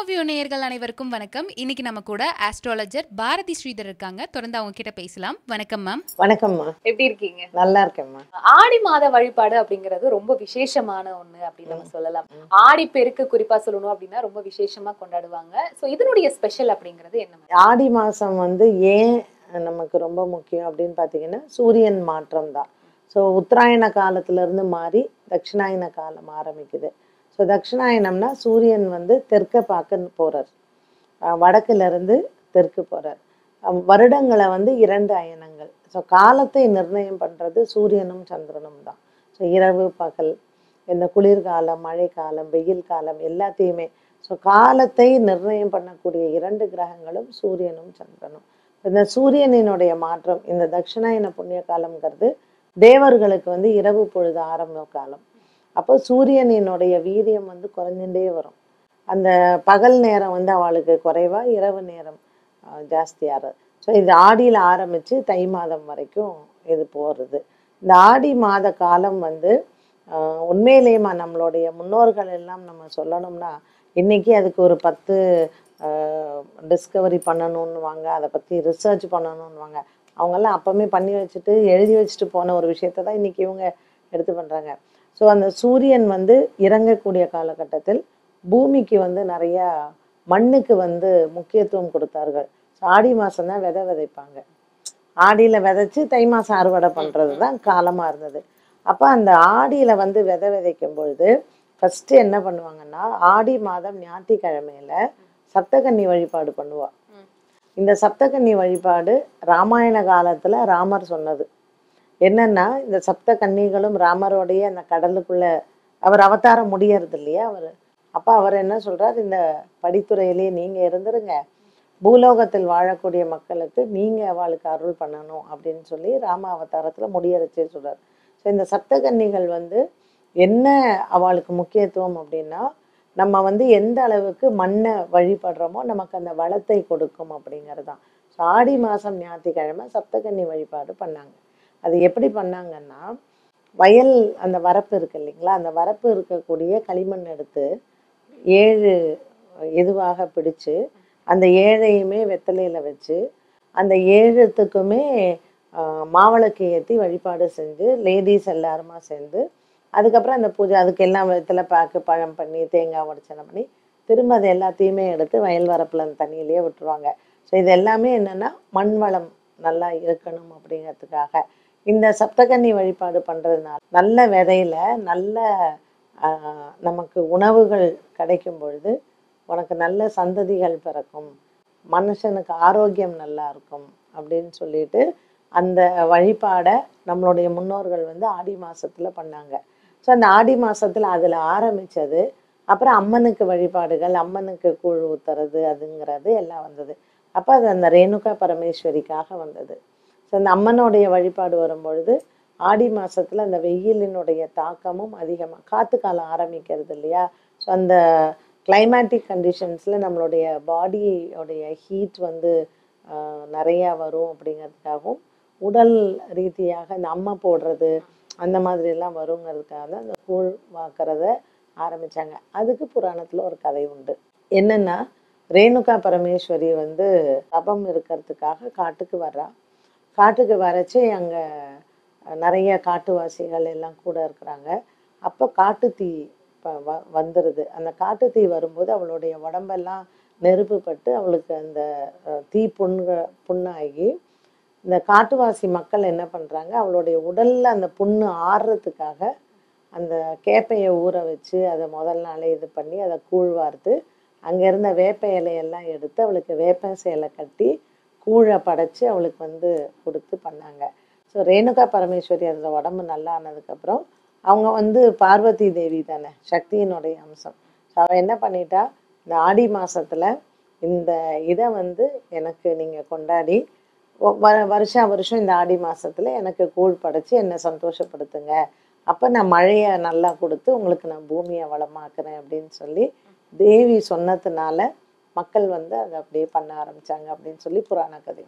View நேயர்கள் அனைவருக்கும் வணக்கம் இன்னைக்கு நம்ம கூட ஆஸ்ட்ராலஜர் பாரதி ஸ்ரீதர் இருக்காங்க தொடர்ந்து அவங்க கிட்ட பேசலாம் வணக்கம் மேம் வணக்கம்மா எப்படி இருக்கீங்க நல்லா இருக்கேம்மா ஆடி மாத வழிபாடு அப்படிங்கிறது ரொம்ப விசேஷமான ஒண்ணு அப்படின்னு நம்ம சொல்லலாம் ஆடி பெருக்கு குறிப்பா சொல்லணும் அப்படின்னா ரொம்ப விசேஷமா கொண்டாடுவாங்க சோ இதனுடைய ஸ்பெஷல் அப்படிங்கிறது என்ன ma'am? ஆடி மாதம் வந்து ஏன் நமக்கு ரொம்ப முக்கியம் அப்படின்னு பார்த்தீங்கன்னா சூரியன் மாற்றம் தான் ஸோ உத்தராயண காலத்திலேருந்து மாறி தட்சிணாயன காலம் ஆரம்பிக்குது ஸோ தட்சிணாயனம்னா சூரியன் வந்து தெற்க பார்க்க போகிறார் வடக்குலேருந்து தெற்கு போகிறார் வருடங்களை வந்து இரண்டு அயனங்கள் ஸோ காலத்தை நிர்ணயம் பண்ணுறது சூரியனும் சந்திரனும் தான் ஸோ இரவு பகல் இந்த குளிர்காலம் மழைக்காலம் வெயில் காலம் எல்லாத்தையுமே ஸோ காலத்தை நிர்ணயம் பண்ணக்கூடிய இரண்டு கிரகங்களும் சூரியனும் சந்திரனும் இந்த சூரியனினுடைய மாற்றம் இந்த தட்சிணாயன புண்ணிய காலம்ங்கிறது தேவர்களுக்கு வந்து இரவு பொழுது ஆரம்ப காலம் அப்போ சூரியனினுடைய வீரியம் வந்து குறைஞ்சுட்டே வரும் அந்த பகல் நேரம் வந்து அவளுக்கு குறைவா இரவு நேரம் ஆஹ், ஜாஸ்தியாகிறது ஸோ இது ஆடியில் ஆரம்பித்து தை மாதம் வரைக்கும் இது போகிறது இந்த ஆடி மாத காலம் வந்து ஆஹ், உண்மையிலேயேமா நம்மளுடைய முன்னோர்கள் எல்லாம் நம்ம சொல்லணும்னா இன்னைக்கு அதுக்கு ஒரு பத்து டிஸ்கவரி பண்ணணும்னு வாங்க அதை பற்றி ரிசர்ச் பண்ணணும்னு வாங்க அவங்கெல்லாம் அப்பவுமே பண்ணி வச்சுட்டு எழுதி வச்சுட்டு போன ஒரு விஷயத்தை தான் இன்னைக்கு இவங்க எடுத்து பண்ணுறாங்க ஸோ அந்த சூரியன் வந்து இறங்கக்கூடிய காலகட்டத்தில் பூமிக்கு வந்து நிறையா மண்ணுக்கு வந்து முக்கியத்துவம் கொடுத்தார்கள் ஸோ ஆடி மாதம் தான் விதை விதைப்பாங்க ஆடியில் விதைச்சு தை மாதம் அறுவடை பண்ணுறது தான் காலமாக இருந்தது அப்போ அந்த ஆடியில் வந்து விதை விதைக்கும் பொழுது ஃபஸ்ட்டு என்ன பண்ணுவாங்கன்னா ஆடி மாதம் ஞாயிற்றுக்கிழமையில சப்தகன்னி வழிபாடு பண்ணுவா ம். இந்த சப்தகன்னி வழிபாடு ராமாயண காலத்தில் ராமர் சொன்னது என்னன்னா இந்த சப்த கன்னிகளும் ராமரோடைய அந்த கடலுக்குள்ள அவர் அவதாரம் முடியறது இல்லையா அவர் அப்போ அவர் என்ன சொல்றார் இந்த படித்துறையிலேயே நீங்க இருந்துருங்க பூலோகத்தில் வாழக்கூடிய மக்களுக்கு நீங்க அவளுக்கு அருள் பண்ணணும் அப்படின்னு சொல்லி ராம அவதாரத்துல முடியறச்சே சொல்றார் ஸோ இந்த சப்தகன்னிகள் வந்து என்ன அவளுக்கு முக்கியத்துவம் அப்படின்னா நம்ம வந்து எந்த அளவுக்கு மண்ணை வழிபடுறோமோ நமக்கு அந்த வளத்தை கொடுக்கும் அப்படிங்கிறது தான் ஸோ ஆடி மாதம் ஞாயிற்றுக்கிழமை சப்தகன்னி வழிபாடு பண்ணாங்க அது எப்படி பண்ணாங்கன்னா வயல் அந்த வரப்பு இருக்கு இல்லைங்களா அந்த வரப்பு இருக்கக்கூடிய களிமண் எடுத்து ஏழு இதுவாக பிடிச்சு அந்த ஏழையுமே வெத்தலையில வச்சு அந்த ஏழுத்துக்குமே ஆஹ், மாவிளக்கு ஏற்றி வழிபாடு செஞ்சு லேடிஸ் எல்லாருமா சேர்ந்து அதுக்கப்புறம் அந்த பூஜை அதுக்கு எல்லாம் வெத்தலை பாக்கு பழம் பண்ணி தேங்காய் உடச்சனை பண்ணி திரும்ப அது எல்லாத்தையுமே எடுத்து வயல் வரப்புல அந்த தண்ணியிலேயே விட்டுருவாங்க ஸோ இது எல்லாமே என்னன்னா மண் வளம் நல்லா இருக்கணும் அப்படிங்கிறதுக்காக இந்த சப்தகன்னி வழிபாடு பண்றதுனால நல்ல விதையில நல்ல ஆஹ், நமக்கு உணவுகள் கிடைக்கும் பொழுது உனக்கு நல்ல சந்ததிகள் பிறக்கும் மனுஷனுக்கு ஆரோக்கியம் நல்லா இருக்கும் அப்படின்னு சொல்லிட்டு அந்த வழிபாடை நம்மளுடைய முன்னோர்கள் வந்து ஆடி மாசத்துல பண்ணாங்க ஸோ அந்த ஆடி மாசத்துல அதுல ஆரம்பிச்சது அப்புறம் அம்மனுக்கு வழிபாடுகள் அம்மனுக்கு கூழ் ஊத்துறது அதுங்கிறது எல்லாம் வந்தது அப்போ அது அந்த ரேணுகா பரமேஸ்வரிக்காக வந்தது ஸோ அந்த அம்மனுடைய வழிபாடு வரும்பொழுது ஆடி மாசத்துல அந்த வெயிலினுடைய தாக்கமும் அதிகமாக காத்து காலம் ஆரம்பிக்கிறது இல்லையா ஸோ அந்த கிளைமேட்டிக் கண்டிஷன்ஸில் நம்மளுடைய பாடியோடைய ஹீட் வந்து ஆஹ், நிறையா வரும் அப்படிங்கிறதுக்காகவும் உடல் ரீதியாக இந்த அம்மை போடுறது அந்த மாதிரிலாம் வருங்கிறதுக்காக தான் அந்த கூழ் வாக்குறத ஆரம்பிச்சாங்க அதுக்கு புராணத்தில் ஒரு கதை உண்டு என்னன்னா ரேணுகா பரமேஸ்வரி வந்து தபம் இருக்கிறதுக்காக காட்டுக்கு வர்றா காட்டுக்கு வரச்சு அங்கே நிறைய காட்டுவாசிகள் எல்லாம் கூட இருக்கிறாங்க அப்போ காட்டுத்தீ ப- வ- வந்துடுது அந்த காட்டுத்தீ வரும்போது அவளுடைய உடம்பெல்லாம் நெருப்புப்பட்டு அவளுக்கு அந்த அஹ், தீ புண்க புண்ணாகி இந்த காட்டுவாசி மக்கள் என்ன பண்ணுறாங்க அவளுடைய உடல்ல அந்த புண்ணு ஆறுறதுக்காக அந்த கேப்பையை ஊற வச்சு அதை முதல் நாளே இது பண்ணி அதை கூழ் வார்த்து அங்கே இருந்த வேப்ப இலையெல்லாம் எடுத்து அவளுக்கு வேப்ப சேலை கட்டி கூழை படைச்சு அவளுக்கு வந்து கொடுத்து பண்ணாங்க ஸோ ரேணுகா பரமேஸ்வரி அதில் உடம்பு நல்லா ஆனதுக்கப்புறம் அவங்க வந்து பார்வதி தேவி தானே சக்தியினுடைய அம்சம் ஸோ அவள் என்ன பண்ணிட்டா இந்த ஆடி மாசத்துல இந்த இதை வந்து எனக்கு நீங்கள் கொண்டாடி ஒ- வ வருஷம் வருஷம் இந்த ஆடி மாசத்துல எனக்கு கூழ் படைச்சு என்னை சந்தோஷப்படுத்துங்க அப்போ நான் மழையை நல்லா கொடுத்து உங்களுக்கு நான் பூமியை வளமாக்குறேன் அப்படின்னு சொல்லி தேவி சொன்னதுனால மக்கள் வந்து அதை அப்படியே பண்ண ஆரம்பிச்சாங்க அப்படின்னு சொல்லி புராண கதை உண்டு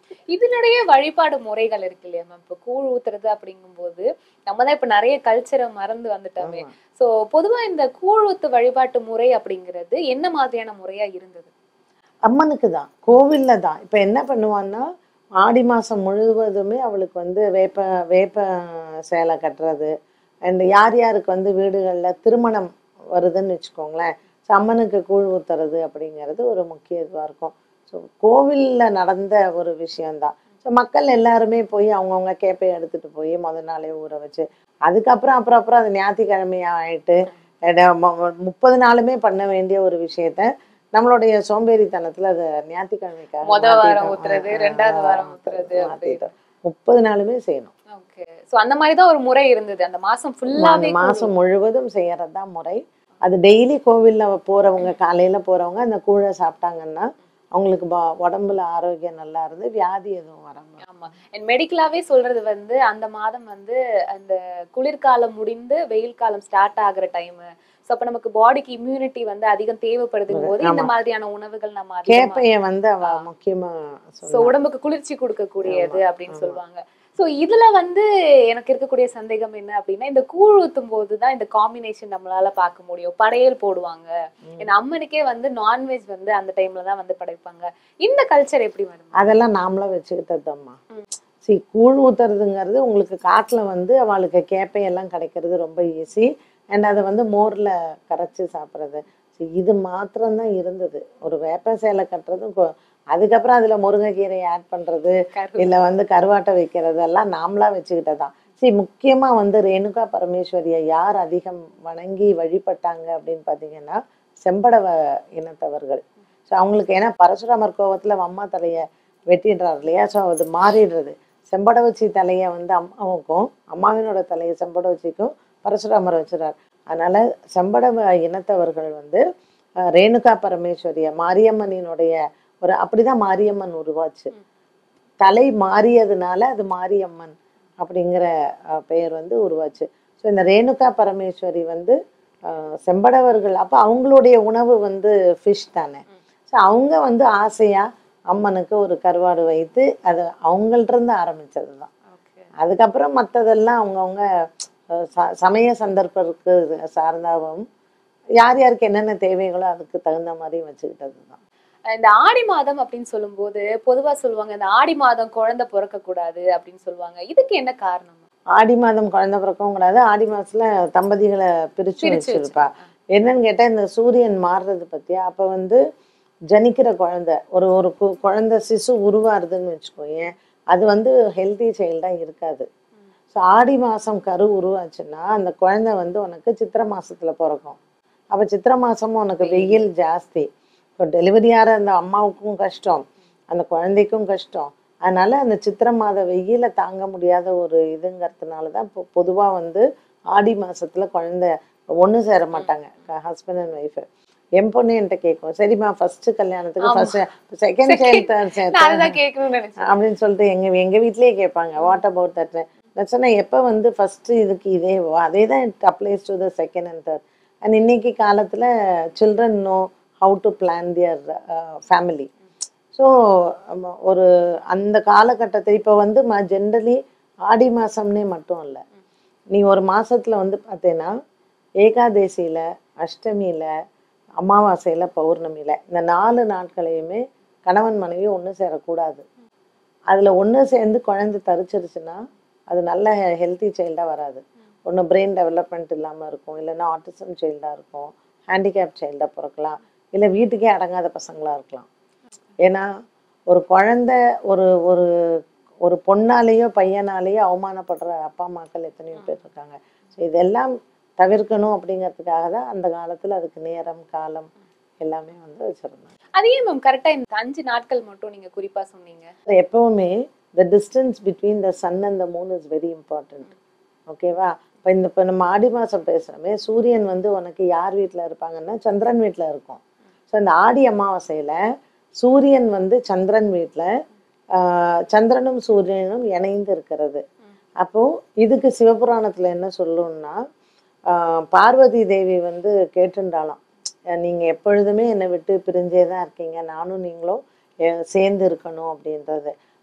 இதனுடைய வழிபாடு முறைகள் இருக்கு இல்லையா மேம் இப்போ கூழ் ஊத்துறது அப்படிங்கும்போது நம்ம தான் இப்ப நிறைய கல்ச்சரை மறந்து வந்துட்டோமே ஆமா. சோ பொதுவா இந்த கூழ் ஊத்து வழிபாட்டு முறை அப்படிங்கிறது என்ன மாதிரியான முறையா இருந்தது அம்மனுக்கு தான் கோவில்ல தான் இப்போ என்ன பண்ணுவான்னா ஆடி மாசம் முழுவதுமே அவளுக்கு வந்து வேப்ப வேப்ப சேலை கட்டுறது அண்ட் யார் யாருக்கு வந்து வீடுகள்ல திருமணம் வருதுன்னு வச்சுக்கோங்களேன் ஸோ அம்மனுக்கு கூழ் ஊத்துறது அப்படிங்கிறது ஒரு முக்கிய இதுவாக இருக்கும் ஸோ கோவிலில் நடந்த ஒரு விஷயம்தான் ஸோ மக்கள் எல்லாருமே போய் அவங்கவுங்க கேப்பை எடுத்துட்டு போய் முத நாளே ஊற வச்சு அதுக்கப்புறம் அப்புறம் அப்புறம் அது ஞாயிற்றுக்கிழமையா ஆயிட்டு எட- ம- ம- முப்பது நாளுமே பண்ண வேண்டிய ஒரு விஷயத்த நம்மளுடைய சோம்பேறித்தனத்துல அதை ஞாயிற்றுக்கிழமைக்காக முத வாரம் மாத்திட்டோம். ஊத்துறது ஆ, ரெண்டாவது ஆ, வாரம் ஊத்துறது மாத்திட்டோம். முப்பது நாளுமே செய்யணும் ஓகே சோ அந்த மாதிரி தான் ஒரு முறை இருந்தது அந்த மாசம் அந்த ஃபுல்லாவே மாசம் முழுவதும் செய்யறது தான் முறை அது டெய்லி கோவில்ல போறவங்க காலையில போறவங்க அந்த கூழை சாப்பிட்டாங்கன்னா அவங்களுக்கு ப- உடம்புல ஆரோக்கியம் நல்லா இருந்து வியாதி எதுவும் வராம ஆமா அண்ட் மெடிக்கலாவே சொல்றது வந்து அந்த மாதம் வந்து அந்த குளிர்காலம் முடிந்து வெயில் காலம் ஸ்டார்ட் ஆகுற டைம் சோ அப்ப நமக்கு பாடிக்கு இம்யூனிட்டி வந்து அதிகம் தேவைப்படுதும் போது இந்த ஆமா. மாதிரியான உணவுகள் நம்ம அதிகமா கேப்பைய வந்து அவ முக்கியமா சோ சொன்னா உடம்புக்கு குளிர்ச்சி கொடுக்கக்கூடியது அப்படின்னு சொல்லுவாங்க சோ இதுல வந்து எனக்கு இருக்கக்கூடிய சந்தேகம் என்ன அப்படின்னா இந்த கூழ் ஊத்தும் போதுதான் இந்த காம்பினேஷன் நம்மளால பார்க்க முடியும் படையல் போடுவாங்க ஏன்னா அம்மனுக்கே வந்து நான்வெஜ் வந்து அந்த டைம்ல தான் வந்து படைப்பாங்க இந்த கல்ச்சர் எப்படி வரும் அதெல்லாம் நாமளும் வச்சுக்கிட்டதம்மா ம். சரி கூழ் ஊத்துறதுங்கிறது உங்களுக்கு காட்டுல வந்து அவளுக்கு கேப்பையெல்லாம் கிடைக்கிறது ரொம்ப ஈஸி அண்ட் அதை வந்து மோர்ல கரைச்சி சாப்பிட்றது சரி இது மாத்திரம்தான் இருந்தது ஒரு வேப்ப சேலை கட்டுறதும் கொ- அதுக்கப்புறம் அதுல முருங்கைக்கீரை ஆட் பண்றது கரு- இல்ல வந்து கருவாட்டை வைக்கிறது எல்லாம் நாமளா வச்சுக்கிட்டதான் சரி முக்கியமா வந்து ரேணுகா பரமேஸ்வரியை யார் அதிகம் வணங்கி வழிபட்டாங்க அப்படின்னு பாத்தீங்கன்னா செம்படவ இனத்தவர்கள் ஸோ அவங்களுக்கு ஏன்னா பரசுராமர் கோவத்துல அம்மா தலையை வெட்டிடுறாரு இல்லையா ஸோ அது மாறிடுறது செம்படவச்சி தலையை வந்து அம்மாவுக்கும் அம்மாவினோட தலையை செம்படவச்சிக்கும் பரசுராமர் வச்சுறாரு அதனால செம்படவ இனத்தவர்கள் வந்து அஹ், ரேணுகா பரமேஸ்வரிய மாரியம்மனினுடைய ஒரு அப்படிதான் மாரியம்மன் உருவாச்சு தலை மாறியதுனால அது மாரியம்மன் அப்படிங்கிற அஹ், பெயர் வந்து உருவாச்சு ஸோ இந்த ரேணுகா பரமேஸ்வரி வந்து அஹ், செம்படவர்கள் அப்போ அவங்களுடைய உணவு வந்து ஃபிஷ் தானே ஸோ அவங்க வந்து ஆசையா அம்மனுக்கு ஒரு கருவாடு வைத்து அது அவங்கள்ட்ட இருந்து ஆரம்பிச்சது தான் Okay. அதுக்கப்புறம் மற்றதெல்லாம் அவங்கவுங்க அஹ், ச- சமய சந்தர்ப்பத்துக்கு சார்ந்தாவும் யார் யாருக்கு என்னென்ன தேவைகளோ அதுக்கு தகுந்த மாதிரி வச்சுக்கிட்டது தான் இந்த ஆடி மாதம் அப்படின்னு சொல்லும்போது பொதுவா சொல்லுவாங்க இந்த ஆடி மாதம் குழந்தை பிறக்க கூடாது அப்படின்னு சொல்லுவாங்க இதுக்கு என்ன காரணம் ஆடி மாதம் குழந்தை பிறக்கவும் கூடாது ஆடி மாசத்துல தம்பதிகளை பிரிச்சு பிரிச்சு வச்சிருப்பா என்னன்னு கேட்டா இந்த சூரியன் மாறுறது பத்தியா அப்ப வந்து ஜனிக்கிற குழந்தை ஒரு ஒரு கு- குழந்தை சிசு உருவாருதுன்னு வச்சுக்கோயேன் அது வந்து ஹெல்தி சைல்டா இருக்காது ஸோ ஆடி மாசம் கரு உருவாச்சுன்னா அந்த குழந்தை வந்து உனக்கு சித்திரை மாசத்துல பிறக்கும் அப்ப சித்திரை மாசமும் உனக்கு வெயில் ஜாஸ்தி இப்போ டெலிவரி ஆகிற அந்த அம்மாவுக்கும் கஷ்டம் அந்த குழந்தைக்கும் கஷ்டம் அதனால அந்த சித்திரை மாத வெயில தாங்க முடியாத ஒரு இதுங்கிறதுனால தான் இப்போ பொதுவா வந்து ஆடி மாசத்துல குழந்தை ஒண்ணு சேர மாட்டாங்க ஹஸ்பண்ட் அண்ட் ஒய்ஃப் என் பொண்ணு என்கிட்ட கேட்கும் சரிம்மா ஃபர்ஸ்ட் கல்யாணத்துக்கு ஃபர்ஸ்ட் செகண்ட் சைல்ட் தேர்ட் நான் சைல்ட் அதுதான் கேட்கணும்னு நினைச்சேன் அப்படின்னு சொல்லிட்டு எங்க எங்க வீட்லயே கேட்பாங்க வாட் அபவுட் தட் நான் சொன்னேன் எப்போ வந்து ஃபர்ஸ்ட் இதுக்கு இதே அதே தான் it applies to the second and third and இன்னைக்கு காலத்துல children know how to plan their family so ஒரு அந்த காலகட்டத்தை இப்போ வந்து ஜென்ரலி ஆடி மாசம்னே மட்டும் இல்லை நீ ஒரு மாசத்துல வந்து பார்த்தேன்னா ஏகாதேசியில அஷ்டமியில அமாவாசையில பௌர்ணமியில இந்த நாலு நாட்களையுமே கணவன் மனைவி ஒன்று சேரக்கூடாது அதுல ஒன்று சேர்ந்து குழந்தை தரிச்சிருச்சுன்னா அது நல்ல ஹெல்த்தி சைல்டாக வராது ஒன்று பிரெயின் டெவலப்மெண்ட் இல்லாமல் இருக்கும் இல்லைன்னா ஆட்டிசம் சைல்டாக இருக்கும் ஹேண்டிகேப் சைல்டாக பிறக்கலாம் இல்லை வீட்டுக்கே அடங்காத பசங்களா இருக்கலாம் ஏன்னா ஒரு குழந்தை ஒரு ஒரு ஒரு பொண்ணாலேயோ பையனாலேயோ அவமானப்படுற அப்பா அம்மாக்கள் எத்தனையோ பேர் இருக்காங்க ஸோ இதெல்லாம் தவிர்க்கணும் அப்படிங்கிறதுக்காக தான் அந்த காலத்துல அதுக்கு நேரம் காலம் எல்லாமே வந்து வச்சிருந்தாங்க அதே மேம் கரெக்டா இந்த அஞ்சு நாட்கள் மட்டும் நீங்க குறிப்பா சொன்னீங்க எப்பவுமே the distance between the sun and the moon is very important ஓகேவா இப்போ இந்த இப்போ நம்ம ஆடி மாதம் பேசுகிறோமே சூரியன் வந்து உனக்கு யார் வீட்டில் இருப்பாங்கன்னா சந்திரன் வீட்டில் இருக்கும் ஸோ இந்த ஆடி அமாவாசையில் சூரியன் வந்து சந்திரன் வீட்டில் சந்திரனும் சூரியனும் இணைந்து இருக்கிறது அப்போ இதுக்கு சிவபுராணத்துல என்ன சொல்லும்னா ஆஹ் பார்வதி தேவி வந்து கேட்டுண்டாலாம் அஹ் நீங்க எப்பொழுதுமே என்னை விட்டு பிரிஞ்சே தான் இருக்கீங்க நானும் நீங்களும் அஹ் சேர்ந்து இருக்கணும் அப்படின்றது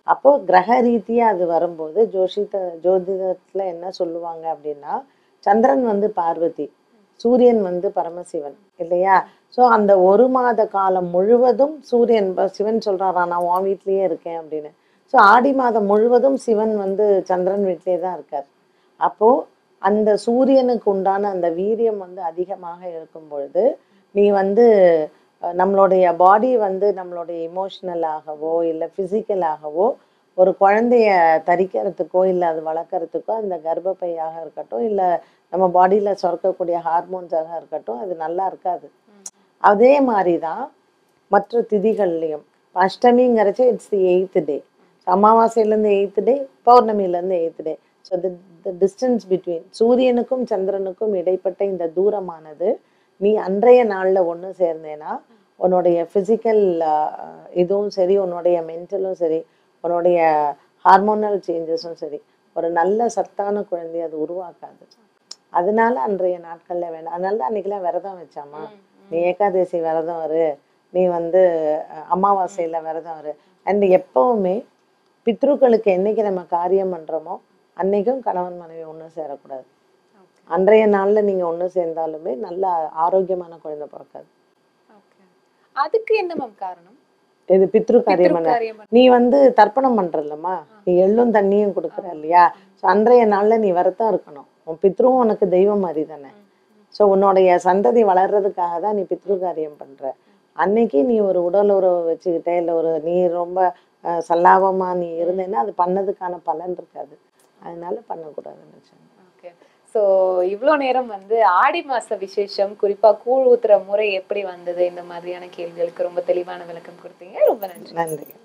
அப்போ கிரக ரீதியா அது வரும்போது ஜோஷித ஜோதிடத்துல என்ன சொல்லுவாங்க அப்படின்னா சந்திரன் வந்து பார்வதி சூரியன் வந்து பரமசிவன் இல்லையா ஸோ அந்த ஒரு மாத காலம் முழுவதும் சூரியன் ப- சிவன் சொல்றாரா நான் உன் வீட்லயே இருக்கேன் அப்படின்னு ஸோ ஆடி மாதம் முழுவதும் சிவன் வந்து சந்திரன் வீட்டிலே தான் இருக்கார் அப்போ அந்த சூரியனுக்கு உண்டான அந்த வீரியம் வந்து அதிகமாக இருக்கும் பொழுது நீ வந்து அஹ், நம்மளுடைய பாடி வந்து நம்மளுடைய இமோஷனலாகவோ இல்லை ஃபிசிக்கலாகவோ ஒரு குழந்தைய தரிக்கிறதுக்கோ இல்லை அது வளர்க்குறதுக்கோ அந்த கர்ப்பப்பையாக இருக்கட்டும் இல்லை நம்ம பாடியில் சுரக்கக்கூடிய ஹார்மோன்ஸாக இருக்கட்டும் அது நல்லா இருக்காது அதே மாதிரி தான் மற்ற திதிகள்லையும் அஷ்டமிங்கிறச்சு இட்ஸ் தி எயித்து டே அமாவாசையிலேருந்து எயித்து டே பௌர்ணமியிலேருந்து eighth day so the the distance between சூரியனுக்கும் சந்திரனுக்கும் இடைப்பட்ட இந்த தூரமானது நீ அன்றைய நாளில் ஒன்று சேர்ந்தேன்னா உன்னுடைய ஃபிசிக்கல் இதுவும் சரி உன்னுடைய மென்டலும் சரி உன்னுடைய ஹார்மோனல் சேஞ்சஸும் சரி ஒரு நல்ல சத்தான குழந்தைய அது உருவாக்காது அதனால அன்றைய நாட்கள்ல வேண்டாம் அதனால தான் அன்னைக்கெல்லாம் விரதம் வச்சாமா நீ ஏகாதசி விரதம் வரு நீ வந்து அஹ், அமாவாசையில விரதம் வரு அண்ட் எப்பவுமே பித்ருக்களுக்கு என்னைக்கு நம்ம காரியம் பண்றோமோ அன்னைக்கும் கணவன் மனைவி ஒன்றும் சேரக்கூடாது அன்றைய நாள்ல நீங்க ஒன்று சேர்ந்தாலுமே நல்ல ஆரோக்கியமான குழந்தை பிறக்காது Okay. அதுக்கு என்ன மேம் காரணம் இது பித்ரு காரியம் பண்ண காரியம் பண்ண- நீ வந்து தர்ப்பணம் பண்றல்லம்மா நீ எள்ளும் தண்ணியும் கொடுக்குற இல்லையா ஸோ அன்றைய நாள்ல நீ வரத்தான் இருக்கணும் உன் பித்ருவும் உனக்கு தெய்வம் மாதிரி தானே ஸோ உன்னுடைய சந்ததி வளர்றதுக்காக தான் நீ பித்ரு காரியம் பண்ற அன்னைக்கு நீ ஒரு உடல் உறவு வச்சுக்கிட்ட இல்லை ஒரு நீ ரொம்ப அஹ், சல்லாபமா நீ இருந்தேன்னா அது பண்ணதுக்கான பலன் இருக்காது அதனால பண்ணக்கூடாதுன்னு வச்சாங்க ஓகே ஸோ இவ்வளோ நேரம் வந்து ஆடி மாச விசேஷம் குறிப்பா கூழ் ஊத்துற முறை எப்படி வந்தது இந்த மாதிரியான கேள்விகளுக்கு ரொம்ப தெளிவான விளக்கம் கொடுத்தீங்க ரொம்ப நன்றி நன்றி